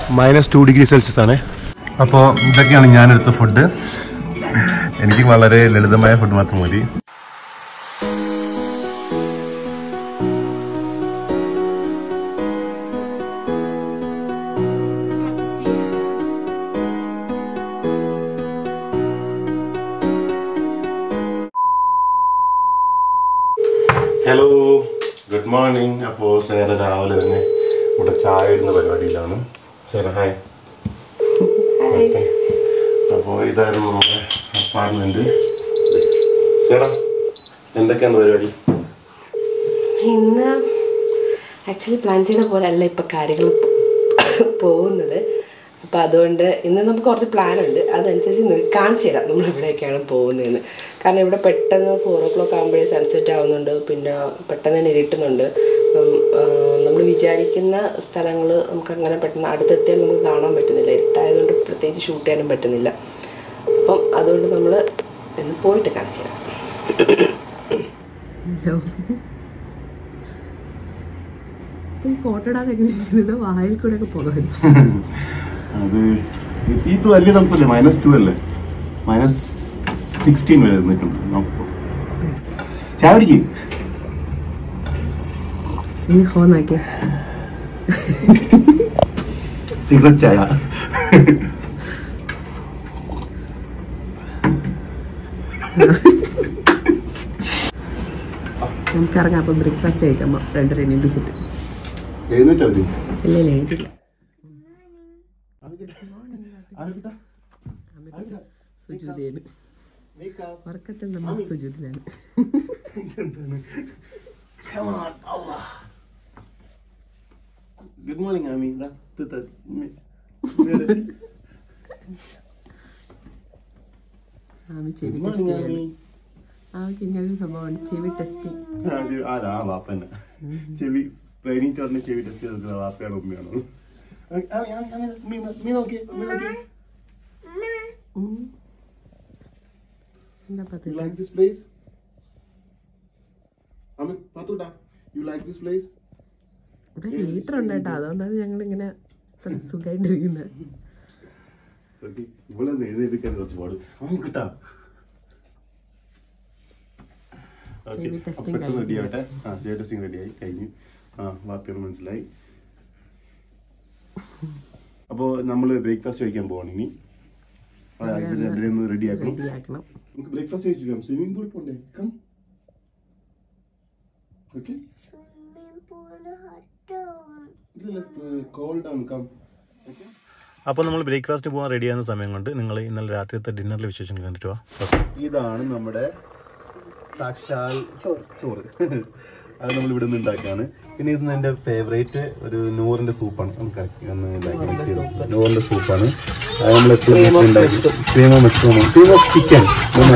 Minus two degree Celsius ആണ് അപ്പോൾ ഇതൊക്കെയാണ് ഞാനെടുത്ത ഫുഡ് എനിക്ക് വളരെ ലളിതമായ ഫുഡ് മാത്രം മതി ഹലോ ഗുഡ് മോർണിംഗ് അപ്പോൾ സേന രാവിലെ തന്നെ ഇവിടെ ചായ ഇടുന്ന പരിപാടിയിലാണ് സേന ഹായ് ഓക്കെ അപ്പോൾ ഇതായിരുന്നു നമ്മുടെ അപ്പാർട്ട്മെന്റ് സേന എന്തൊക്കെയാണ് പരിപാടി ഇന്ന് ആക്ച്വലി പ്ലാൻ ചെയ്ത പോലെ അല്ല ഇപ്പം കാര്യങ്ങൾ പോകുന്നത് അപ്പം അതുകൊണ്ട് ഇന്ന് നമുക്ക് കുറച്ച് പ്ലാൻ ഉണ്ട് അതനുസരിച്ച് നിങ്ങൾക്ക് കാണിച്ചു തരാം നമ്മൾ എവിടെയൊക്കെയാണ് പോകുന്നതെന്ന് കാരണം ഇവിടെ പെട്ടെന്ന് ഫോർ ഓ ക്ലോക്ക് ആകുമ്പോഴേ സൺസെറ്റ് ആവുന്നുണ്ട് പിന്നെ പെട്ടെന്ന് തന്നെ ഇരുട്ടുന്നുണ്ട് നമ്മൾ വിചാരിക്കുന്ന സ്ഥലങ്ങൾ നമുക്ക് അങ്ങനെ പെട്ടെന്ന് അടുത്തെത്തിയാൽ നമുക്ക് കാണാൻ പറ്റുന്നില്ല ഇരുട്ടായതുകൊണ്ട് പ്രത്യേകിച്ച് ഷൂട്ട് ചെയ്യാനും പറ്റുന്നില്ല അപ്പം അതുകൊണ്ട് നമ്മൾ ഇന്ന് പോയിട്ട് കാണിച്ചു തരാം ഫോട്ടോ ഇടാൻ എങ്ങനെ വായിൽ കൂടെ ഒക്കെ പോകാൻ അത് ഇത് ഇത് വലിയ തണുപ്പല്ലേ മൈനസ് ടു അല്ലേ മൈനസ് സിക്സ്റ്റീൻ വരെ നിൽക്കുന്നുണ്ട് നമുക്ക് ചായ പിടിക്ക് നീ ഹോന്നാക്കി സിഗരറ്റ് ചായ നമുക്ക് ഇറങ്ങാം അപ്പം ബ്രേക്ക്ഫാസ്റ്റ് കഴിക്കാം രണ്ടര എണീപ്പിച്ചിട്ട് എഴുന്നേറ്റ് അവര് ഇല്ല ഇല്ല എണീറ്റില്ല സുജൂതിയാണ് ഉറക്കത്തിൽ നമ്മൾ സുജൂതിലാണ് ഗുഡ് മോർണിംഗ് ആമി ഇതാ, ഇത് ത- ഉമ്മി. ആമി ചെവി Good ടെസ്റ്റ് morning, ചെയ്യാണ് ആമി. ആമിക്ക് ഇങ്ങനൊരു സംഭവമാണ് ചെവി ടെസ്റ്റിംഗ് ആ, ചെവി- ആരാ? ആ, വാപ്പ തന്നെ. ചെവി ട്രെയിനിങ് ഉടനെ ചെവി ടെസ്റ്റ് ചെയ്ത് വാപ്പയാണോ ഉമ്മയാണോ ആമി, ആമി, ആമി, ആമി, ഉമ്മി, ഉമ്മി നോക്കിയേ, ഉമ്മി നോക്കിയേ. എന്താ You പത്തില്ല like this place? ആമി, പാത്തുട്ടാ, you like this place? ഇവിടെ ഹീറ്റർ ഉണ്ട് കേട്ടോ അതുകൊണ്ടാണ് ഞങ്ങൾ ഇങ്ങനെ സുഖമായിട്ടിരിക്കുന്നത് Okay, ഇവിടെ നിന്ന് എഴുന്നേൽപ്പിക്കാൻ കുറച്ച് പാട് അവൻ കിട്ടാ ചെവി testing റെഡി കഴിഞ്ഞു. ആവട്ടെ ആ ചെവി ടെസ്റ്റിംഗ് റെഡി ആയി കഴിഞ്ഞു ആ വാപ്പിയാണ് മനസ്സിലായി അപ്പോൾ നമ്മൾ ബ്രേക്ക്ഫാസ്റ്റ് കഴിക്കാൻ പോവാണ് ഇനി റെഡി ആക്കണം റെഡി ആക്കണം നമുക്ക് ബ്രേക്ക്ഫാസ്റ്റ് കഴിച്ചിരിക്കാം സ്വിമ്മിംഗ് പൂളിൽ പോണ്ടേ കം ഓക്കെ കോൾഡ് ആണ് കം അപ്പോൾ നമ്മൾ ബ്രേക്ക്ഫാസ്റ്റ് പോകാൻ റെഡി ആകുന്ന സമയം കൊണ്ട് നിങ്ങൾ ഇന്നലെ രാത്രിയത്തെ ഡിന്നറിലെ വിശേഷം കണ്ടിട്ട് വാ ഇതാണ് നമ്മുടെ സാക്ഷാൽ ചോറ് അത് നമ്മൾ ഇവിടെ നിന്ന് ഉണ്ടാക്കിയാണ് പിന്നെ ഇത് എൻ്റെ ഫേവറേറ്റ് ഒരു നൂറിന്റെ സൂപ്പാണ് നമുക്ക് ഒന്ന് ഇതാക്കി mix ചെയ്ത് നൂറിന്റെ സൂപ്പാണ് അത് നമ്മൾ എപ്പോഴും ഉണ്ടാക്കി cream of mushroom cream of chicken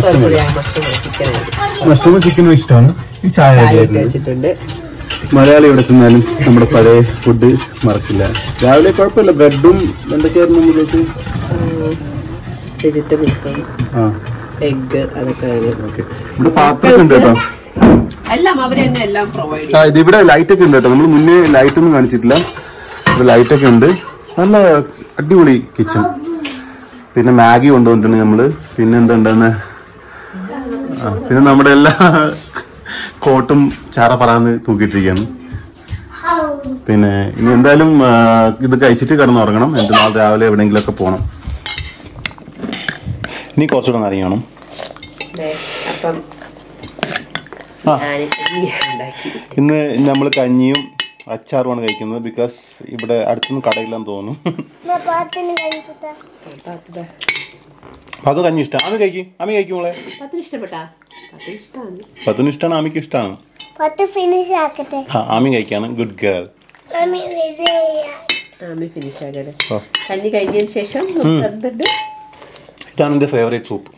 mushroom ചിക്കനും ഇഷ്ടമാണ് ഈ ചായ ready ആയിട്ടുണ്ട്. കഴിച്ചിട്ടുണ്ട് മലയാളി ഇവിടെ തിന്നാലും നമ്മുടെ പഴയ ഫുഡ് മറക്കില്ല രാവിലെ കുഴപ്പമില്ല ബ്രെഡും എന്തൊക്കെയായിരുന്നു നമ്മൾക്ക് വെജിറ്റബിൾസും ആ എഗ് അതൊക്കെ ഓക്കെ ഇവിടെ പാത്രമൊക്കെ ഉണ്ട് കേട്ടോ എല്ലാം അവർ തന്നെ എല്ലാം പ്രൊവൈഡ് ആ ഇത് ഇവിടെ ലൈറ്റ് ഒക്കെ ഉണ്ട് കേട്ടോ നമ്മൾ മുന്നേ ലൈറ്റ് ഒന്നും കാണിച്ചിട്ടില്ല ഇവിടെ ലൈറ്റ് ഒക്കെ ഉണ്ട് നല്ല അടിപൊളി കിച്ചൺ പിന്നെ മാഗി കൊണ്ടുവന്നിട്ടുണ്ട് നമ്മള് പിന്നെ എന്താ ഉണ്ടാകുന്നെ? ആ പിന്നെ നമ്മുടെ എല്ലാ കോട്ടും ചാറ പറന്ന് തൂക്കിയിട്ടിരിക്കുകയാണ് പിന്നെ ഇനി എന്തായാലും ആ, ഇത് കഴിച്ചിട്ട് കിടന്നുറങ്ങണം എന്നിട്ട് നാളെ രാവിലെ എവിടെയെങ്കിലുമൊക്കെ പോകണം ഇനി കുറച്ചുകൂടെ അറിയണം അപ്പം ആ. ഞാൻ ഉണ്ടാക്കി ഇന്ന് നമ്മൾ കഞ്ഞിയും അച്ചാറുമാണ് കഴിക്കുന്നത് ബിക്കോസ് ഇവിടെ അടുത്തൊന്നും കടയില്ലെന്ന് തോന്നുന്നു അപ്പൊ അത് കഞ്ഞി ഇഷ്ടമാണ് ആമി കഴിക്കും ആമി കഴിക്കും മോളെ പത്തിന് ഇഷ്ടപ്പെട്ടാ പത്തിന് ഇഷ്ടമാണ് പത്തിന് ഇഷ്ടമാണ് ആമിക്ക് ഇഷ്ടമാണ് പത്ത് ഫിനിഷ് ആക്കട്ടെ ആ ആമി കഴിക്കാണ് good girl mommy Vijaya Ami finish ആകട്ടെ ഓ കഞ്ഞി കഴിഞ്ഞതിന് ശേഷം നമുക്ക് എന്തുണ്ട് ഇതാണ് എൻ്റെ favourite soup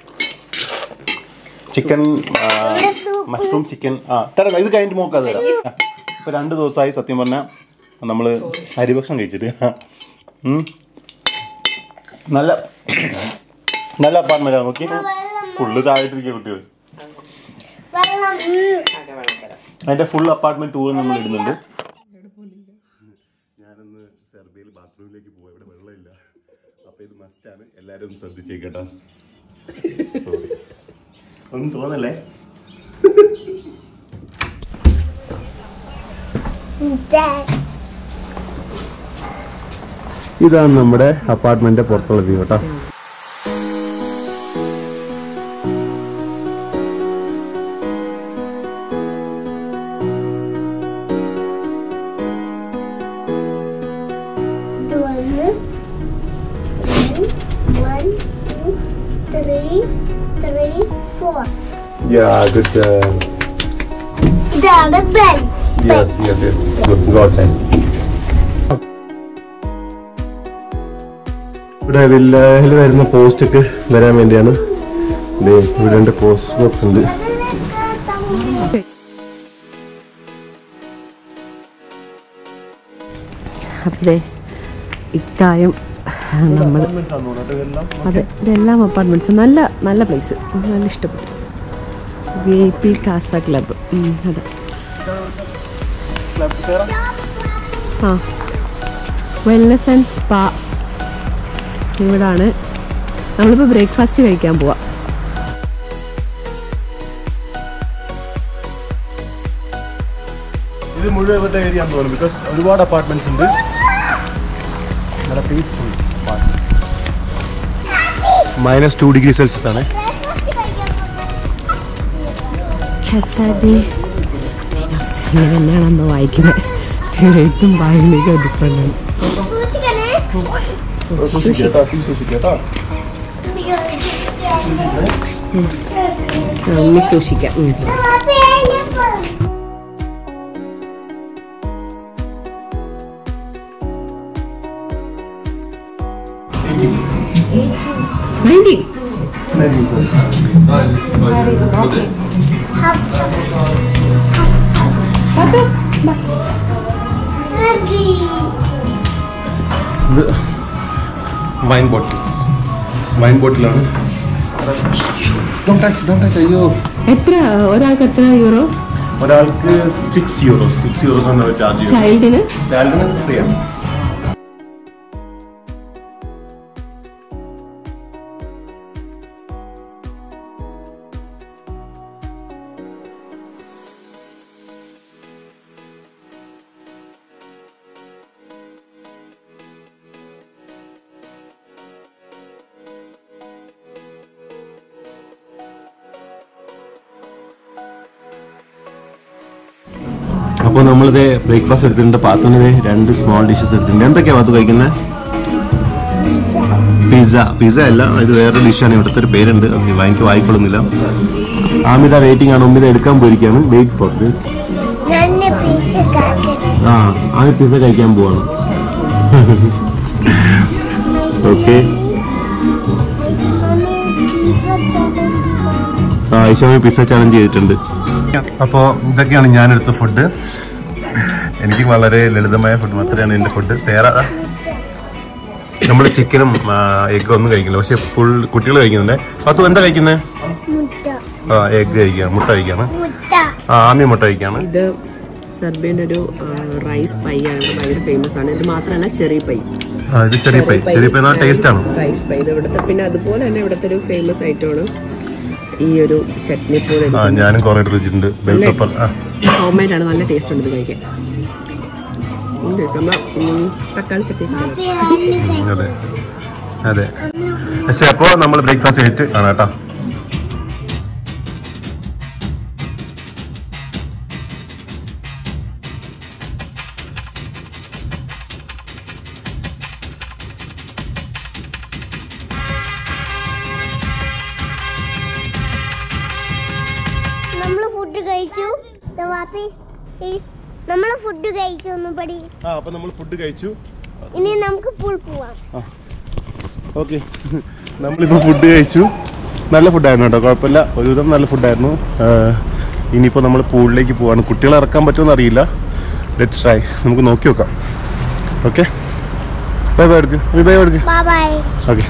chicken mushroom chicken ആ തരാം ഇത് കഴിഞ്ഞിട്ട് നോക്കാം തരാം ഇപ്പൊ രണ്ട് ദിവസമായി സത്യം പറഞ്ഞാൽ നമ്മൾ അരിഭക്ഷണം കഴിച്ചിട്ട് ഉം. നല്ല നല്ല അപ്പാർട്ട്മെന്റ് നോക്കി ഫുള്ള് താഴെട്ടിരിക്കുക കുട്ടികൾ വെള്ളം ഉം. അതിന്റെ ഫുൾ അപ്പാർട്ട്മെന്റ് ടൂർ നമ്മൾ ഇടുന്നുണ്ട് ഞാനൊന്ന് സെർബിയയിൽ ബാത്റൂമിലേക്ക് പോവാ ഇവിടെ വെള്ളമില്ല അപ്പൊ ഇത് മസ്റ്റാണ് എല്ലാരും ഒന്ന് ശ്രദ്ധിച്ചേക്കട്ടോ സോറി ഒന്നും തോന്നല്ലേ Dad. ഇതാണ് നമ്മുടെ അപ്പാർട്ട്മെന്റ് പുറത്തുള്ള വ്യൂ കേട്ടോ ഇത് വന്ന് one, two, three, three, four. Good ഇതാണ് bell yes yes yes good go outside ഇവിടെ വില്ലയിൽ വരുന്ന പോസ്റ്റ് ഒക്കെ വരാൻ വേണ്ടിയാണ് ദേ ഇവിടെ രണ്ട് പോസ്റ്റ് ബോക്സ് ഉണ്ട് അതെ ഇക്കായും നമ്മൾ അതെ ഇതെല്ലാം അപ്പാർട്ട്മെന്റ്സ് നല്ല നല്ല പ്ലേസ് നല്ല ഇഷ്ടപ്പെട്ടു V I P Casa club അതെ ആ വെൽനെസ് ആൻഡ് സ്പാ ഇവിടാണ് നമ്മളിപ്പോൾ ബ്രേക്ക്ഫാസ്റ്റ് കഴിക്കാൻ പോവാ ഇത് മുഴുവൻ ഇവരുടെ ഏരിയ ആണെന്ന് തോന്നുന്നു ബിക്കോസ് ഒരുപാട് അപ്പാർട്ട്മെന്റ്സ് ഉണ്ട് നല്ല peaceful minus two degree Celsius ആണ് ഖസാഡി ഇങ്ങനെ തന്നെയാണെന്ന് വായിക്കുന്നത് എഴുത്തും വായനയൊക്കെ ഡിഫറെൻ്റ് ആണ് ഒന്ന് സൂക്ഷിക്കാം ഉം. Nineteen. വൈൻ ബോട്ടിൽസ് വൈൻ ബോട്ടിലാണ് അയ്യോ എത്ര ഒരാൾക്ക് എത്ര യൂറോ ഒരാൾക്ക് സിക്സ് യൂറോസ് സിക്സ് യൂറോസ് ആണ് ചാർജ് ചെയ്യുന്നത് ചൈൽഡിന് ചാലഞ്ചിന് ഫ്രീ ആണ് അപ്പോൾ നമ്മളിത് ബ്രേക്ക്ഫാസ്റ്റ് എടുത്തിട്ടുണ്ട് പാത്തുനിത് രണ്ട് സ്മോൾ ഡിഷസ് എടുത്തിട്ടുണ്ട് എന്തൊക്കെയാ പാത്തു കഴിക്കുന്നത് പിസ്സ പിസ്സ അല്ല ഇത് വേറെ ഡിഷാണ് ഇവിടുത്തെ ഒരു പേരുണ്ട് അത് എനിക്ക് വായിക്കൊള്ളുന്നില്ല ആമിത വെയിറ്റിംഗ് ആണ് ഉമ്മിത എടുക്കാൻ പോയിരിക്കുകയാണ് വെയിറ്റ് ഫോർ ദിസ് നല്ല പീസ് കാക്കട്ടെ ആ ആമി പിസ്സ കഴിക്കാൻ പോവാണ് ഓക്കെ മമ്മി പീസ് തരുന്നു ആ ഈശോമി പിസ്സ ചലഞ്ച് ചെയ്തിട്ടുണ്ട് അപ്പോൾ ഇതൊക്കെയാണ് ഞാൻ എടുത്ത ഫുഡ് എനിക്ക് വളരെ ലളിതമായ ഫുഡ് മാത്രമാണ് എൻ്റെ ഫുഡ് സേറ നമ്മൾ ചിക്കനും എഗ്ഗും ഒന്നും കഴിക്കില്ല പക്ഷെ ഫുൾ കുട്ടികൾ കഴിക്കുന്നുണ്ട് പത്തു എന്താ കഴിക്കുന്നത് മുട്ട ആ എഗ്ഗ് കഴിക്കുകയാണ് മുട്ട കഴിക്കുകയാണ് മുട്ട ആ ആമി മുട്ട കഴിക്കുകയാണ് ഇത് സെർബിയൻ്റെ ഒരു റൈസ് പൈ ആണ് ഇത് ഭയങ്കര ഫേമസ് ആണ് ഇത് മാത്രമല്ല ചെറിയ പൈ ആ ഇത് ചെറിയ പൈ ചെറിയ പൈ നല്ല ടേസ്റ്റ് ആണ് റൈസ് പൈ ഇത് ഇവിടുത്തെ പിന്നെ അതുപോലെ തന്നെ ഇവിടുത്തെ ഒരു ഫേമസ് ഐറ്റമാണ് ഈ ഒരു ചട്നി പോലെ ആ ഞാനും കുറെ എടുത്ത് വെച്ചിട്ടുണ്ട് ബെൽ പെപ്പർ ആ ഹോം മെയ്ഡ് ആണ് നല്ല ടേസ്റ്റ് ഉണ്ട് ഇത് കഴിക്കാൻ ഉണ്ട് നമ്മ ഉം, തക്കാളി ചട്നി അതെ അതെ പക്ഷെ അപ്പോൾ നമ്മൾ ബ്രേക്ക്ഫാസ്റ്റ് കഴിച്ചിട്ട് ആണ് കേട്ടോ നമ്മൾ ഫുഡ് കഴിച്ചു ദാ വാപ്പി നമ്മൾ ഫുഡ് കഴിച്ചു ഒന്ന് പടി ആ അപ്പൊ നമ്മൾ ഫുഡ് കഴിച്ചു ഇനി നമുക്ക് പൂൾ പോവാം ഓക്കെ നമ്മളിപ്പോൾ ഫുഡ് കഴിച്ചു നല്ല ഫുഡായിരുന്നു കേട്ടോ കുഴപ്പമില്ല ഒരുവിധം നല്ല ഫുഡായിരുന്നു ഇനിയിപ്പോൾ നമ്മൾ പൂളിലേക്ക് പോവാണ് കുട്ടികളെ ഇറക്കാൻ പറ്റുമെന്ന് അറിയില്ല ലെറ്റ്സ് ട്രൈ നമുക്ക് നോക്കി നോക്കാം ഓക്കെ ബൈ ബൈ എടുക്ക് ബൈ എടുക്ക് ബൈ ബൈ ഓക്കെ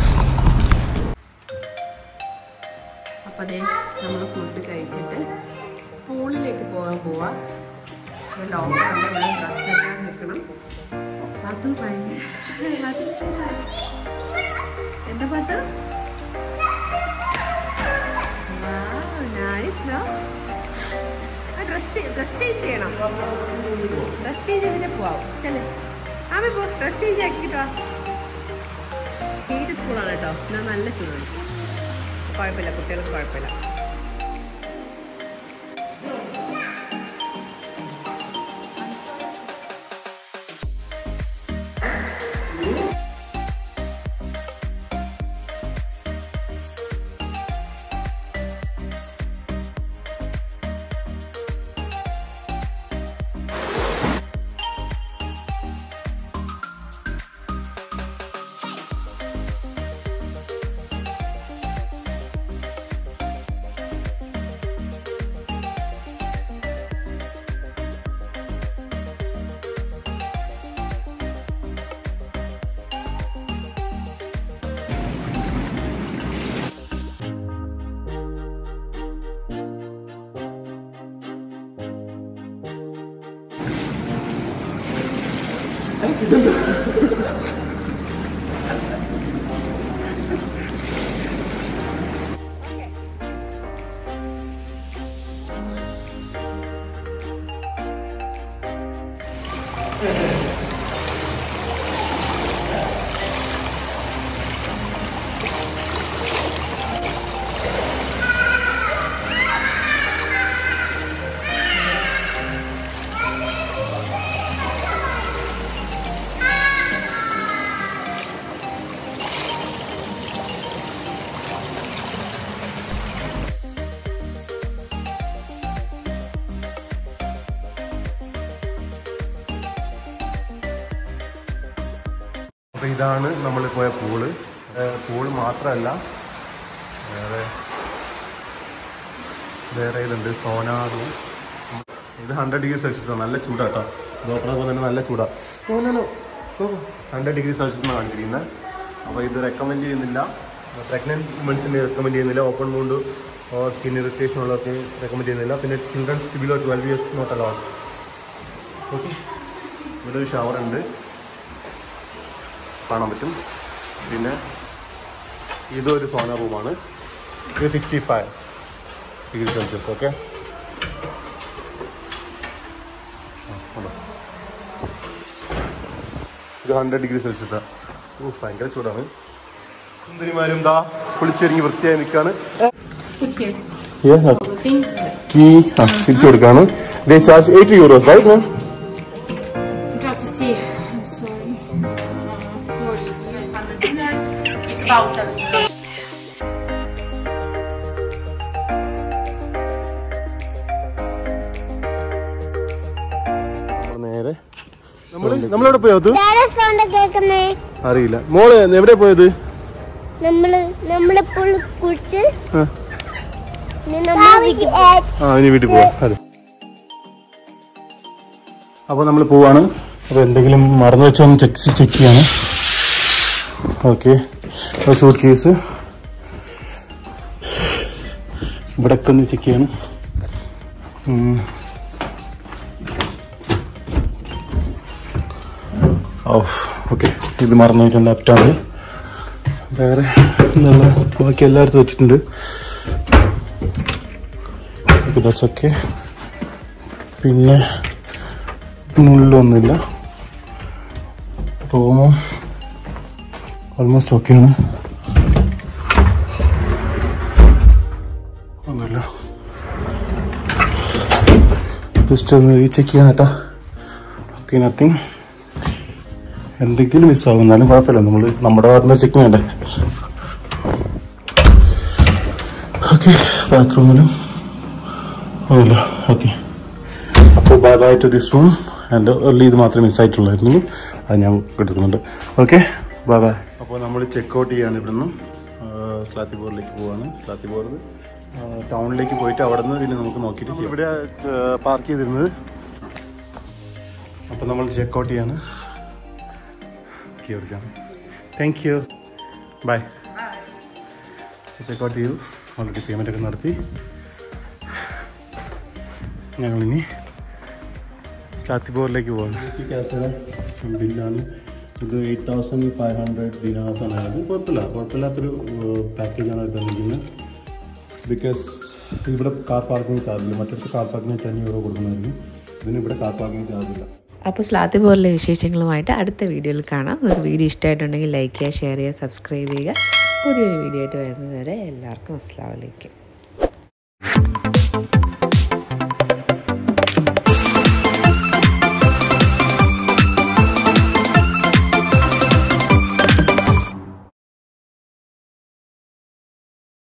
അപ്പോൾ അതെ നമ്മൾ ഫുഡ് കഴിച്ചിട്ട് പൂളിലേക്ക് പോകാൻ പോവാ ഡോക്ടർ ഡ്രസ്സൊക്കെ നിൽക്കണം അത് ഭയങ്കര എന്താ path nice dress dress change ചെയ്യണം ഡ്രസ് ചേഞ്ച് ചെയ്തിട്ട് പോവാം ചെല് ആമേ പോ ഡ്രസ് ചേഞ്ച് ആക്കിട്ടോ ഹീറ്റ് സ്കൂളാണ് കേട്ടോ എന്നാൽ നല്ല ചൂടാണ് കുഴപ്പമില്ല കുട്ടികൾക്ക് കുഴപ്പമില്ല അപ്പൊ ഇതാണ് നമ്മൾ പോയ പൂള് പൂള് മാത്രമല്ല വേറെ വേറെ ഇതുണ്ട് സോനാറും ഇത് ഹൺഡ്രഡ് ഡിഗ്രി സെൽഷ്യസ് ആണ് നല്ല ചൂടാട്ടോ ഗോപ്രൊക്കെ തന്നെ നല്ല ചൂടാ ഹൺഡ്രഡ് ഡിഗ്രി സെൽഷ്യസ് ആണ് കാണിച്ചിരിക്കുന്നത് അപ്പോൾ ഇത് റെക്കമെൻഡ് ചെയ്യുന്നില്ല പ്രഗ്നൻറ്റ് വുമൻസിന് റെക്കമെൻഡ് ചെയ്യുന്നില്ല ഓപ്പൺ മൂണ്ട് സ്കിൻ ഇറിറ്റേഷൻ ഉള്ളവർക്ക് റെക്കമെൻഡ് ചെയ്യുന്നില്ല പിന്നെ childrens below twelve years not allowed okay ഇവിടെ ഒരു ഷവർ ഉണ്ട് കാണാൻ പറ്റും പിന്നെ ഇതൊരു സോന റൂമാണ് ഇത് sixty five degree Celsius okay ഇത് ഹൺഡ്രഡ് ഡിഗ്രി സെൽഷ്യസാണ് ഓ ഭയങ്കര ചൂടാണ് സുന്ദരിമാരും ദാ കുളിച്ചൊരുങ്ങി വൃത്തിയായി നിൽക്കാണ് കീ ആ തിരിച്ചു കൊടുക്കാണ് ദേ charge eighty euros right ma'am Just to see. I'm sorry. Uh, 40, 100 minutes. It's about 7 euros. നേരെ നമ്മൾ നമ്മളെവിടെ പോയത് വേറെ സൗണ്ട് കേൾക്കുന്നേ അറിയില്ല മോള് എവിടെ പോയത് നമ്മള് നമ്മളിപ്പോൾ കുടിച്ച് ആ. ഇനി നമ്മൾ വീട്ടിൽ പോകും. ആ ഇനി വീട്ടിൽ പോവാം അതെ അപ്പോൾ നമ്മൾ പോവാണ് അപ്പോൾ എന്തെങ്കിലും മറന്നു വെച്ചോ ഒന്ന് ചെക്ക് ചെക്ക് ചെയ്യാണ് ഓക്കെ സൂട്ട് കേസ് ഇവിടൊക്കെ ഒന്ന് ചെക്ക് ചെയ്യണം ഓക്കെ ഇത് മറന്നു പോയിട്ടുണ്ട് ലാപ്ടോപ്പ് വേറെ എന്നുള്ള ബാക്കി എല്ലായിടത്തും വെച്ചിട്ടുണ്ട് ഓക്കെ ദാറ്റ്സ് ഓക്കെ പിന്നെ ഉള്ളിലൊന്നുമില്ല റൂമും ഓൾമോസ്റ്റ് ഓക്കെയാണ് ഒന്നുമില്ല ജസ്റ്റ് ഒന്ന് റീചെക്ക് ചെയ്യാൻ കേട്ടോ ഓക്കെ നത്തിങ് എന്തെങ്കിലും മിസ്സാകും എന്നാലും കുഴപ്പമില്ല നമ്മൾ നമ്മുടെ ഭാഗത്തുനിന്ന് ചെക്ക് ചെയ്യണ്ടേ ഓക്കെ ബാത്റൂമിലും ഒന്നുമില്ല ഓക്കെ അപ്പോൾ bye bye to this room and ഒല്ലി ഇത് മാത്രമേ മിസ്സായിട്ടുള്ളായിരുന്നു അത് ഞാൻ എടുക്കുന്നുണ്ട് ഓക്കെ ബൈ ബൈ അപ്പോൾ നമ്മൾ ചെക്ക് ഔട്ട് ചെയ്യാണ് ഇവിടുന്ന് സ്ലാത്തിബോറിലേക്ക് പോവാണ് സ്ലാത്തിബോറിൽ ടൗണിലേക്ക് പോയിട്ട് അവിടെ നിന്ന് പിന്നെ നമുക്ക് നോക്കിയിട്ട് ചെയ്യാം. ഇവിടെ പാർക്ക് ചെയ്തിരുന്നത് അപ്പോൾ നമ്മൾ ചെക്ക് ഔട്ട് ചെയ്യാണ് okay thank you bye check out ചെയ്തു ഓൾറെഡി പേയ്മെൻ്റ് ഒക്കെ നടത്തി ഞങ്ങളിനി സ്ലാത്തിബോറിലേക്ക് പോവാണ് ബില്ലാണ് ഇത് എയ്റ്റ് തൗസൻഡ് ഫൈവ് ഹൺഡ്രഡ് ദിനാസാണ് ആയത് കുഴപ്പമില്ല കുഴപ്പമില്ലാത്തൊരു പാക്കേജാണ് അവർ തന്നിരിക്കുന്നത് ബിക്കോസ് ഇവിടെ കാർ പാർക്കിംഗ് ചാർജില്ല മറ്റൊരു കാർ പാർക്കിംഗ് ടെൻ യൂറോ കൊടുക്കണമായിരുന്നു ഇതിന് ഇവിടെ കാർ പാർക്കിംഗ് ചാർജില്ല അപ്പോൾ സ്ലാത്തി പോലുള്ള വിശേഷങ്ങളുമായിട്ട് അടുത്ത വീഡിയോയിൽ കാണാം നിങ്ങൾക്ക് വീഡിയോ ഇഷ്ടമായിട്ടുണ്ടെങ്കിൽ ലൈക്ക് ചെയ്യുക ഷെയർ ചെയ്യുക സബ്സ്ക്രൈബ് ചെയ്യുക പുതിയൊരു വീഡിയോ ആയിട്ട് വരുന്നത് വരെ എല്ലാവർക്കും അസ്സാം വലൈക്കും